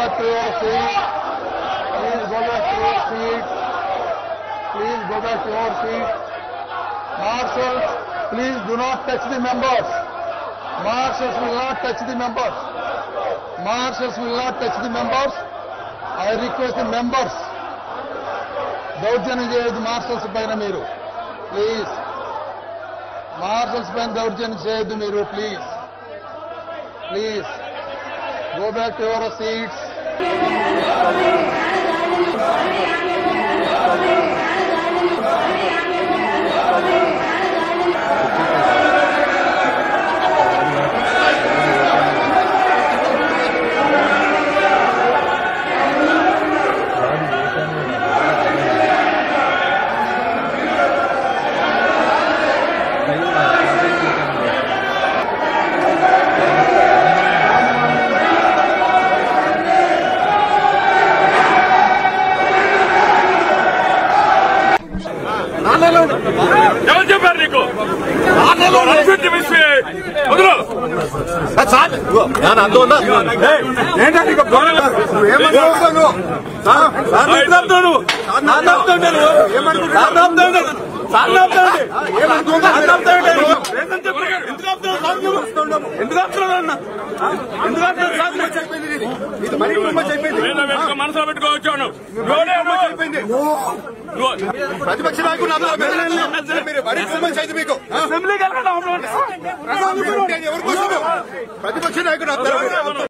back to your seat. Please go back to your seat. Please go back to your seat. Marshals, please do not touch the members. Marshals will not touch the members. Marshals will not touch the members. I request the members. దౌర్జన్యం చేయొద్దు marshals పైన మీరు please marshals పైన దౌర్జన్యం చేయొద్దు మీరు please please go back to your seats ఎవరు చెప్పారు నీకు రణశక్తి విశ్వే వదులు ఏంటో నీకు గౌరవం లేదు. ఏమనుకుంటున్నావు నువ్వు? సార్, సార్ నీకు చెప్తాను. సార్ చెప్తాను నేను. సార్ చెప్తాను. సార్ చెప్తాను. ఏమనుకుంటున్నావు? సార్ చెప్తాను నేను. రేషన్ చెప్పు. ఎందుకు ఆపుతున్నావు? సార్ చెప్పు. ఎందుకు ఆపుతున్నావు అన్న? ఆ? ఎందుకు ఆపుతున్నావు? సార్ కుటుంబం అయిపోయింది ఇది. ఇది మరీ కుటుంబం అయిపోయింది. మీద పెట్టుకో మనసులో పెట్టుకోవచ్చాను కుటుంబం అయిపోయింది. ప్రతిపక్ష నాయకుడు అందరూ మీరు మరీ కుటుంబం అయితే మీకు ఆ? ఎవరి కోసము? ప్రతిపక్ష నాయకుడు అందరూ